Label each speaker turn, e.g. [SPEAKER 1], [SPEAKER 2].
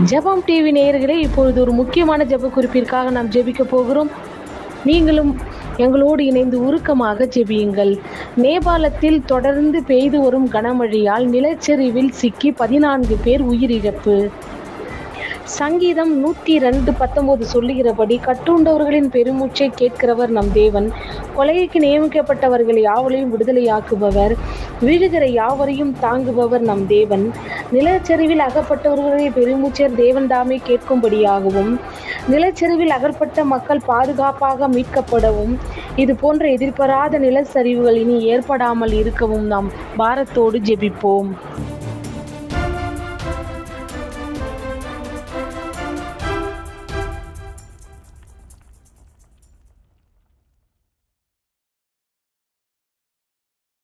[SPEAKER 1] ஜெபம் டிவி நேயர்களே இப்பொழுது ஒரு முக்கியமான ஜெப குறிப்பிற்காக நாம் ஜெபிக்க போகிறோம் நீங்களும் எங்களோடு இணைந்து உருக்கமாக ஜெபியுங்கள் நேபாளத்தில் தொடர்ந்து பெய்து வரும் கனமழையால் நிலச்சரிவில் சிக்கி பதினான்கு பேர் உயிரிழப்பு சங்கீதம் நூற்றி ரெண்டு பத்தொன்பது சொல்லுகிறபடி கட்டுண்டவர்களின் பெருமூச்சை கேட்கிறவர் நம் தேவன் கொலைக்கு நியமிக்கப்பட்டவர்கள் யாவரையும் விடுதலையாக்குபவர் வீழுகிற யாவரையும் தாங்குபவர் நம் தேவன் நிலச்சரிவில் அகப்பட்டவர்களுடைய பெருமூச்சர் தேவன் தாமே கேட்கும்படியாகவும் நிலச்சரிவில் அகப்பட்ட மக்கள் பாதுகாப்பாக மீட்கப்படவும் இது போன்ற எதிர்பாராத நிலச்சரிவுகள் இனி ஏற்படாமல் இருக்கவும் நாம் பாரத்தோடு ஜெபிப்போம்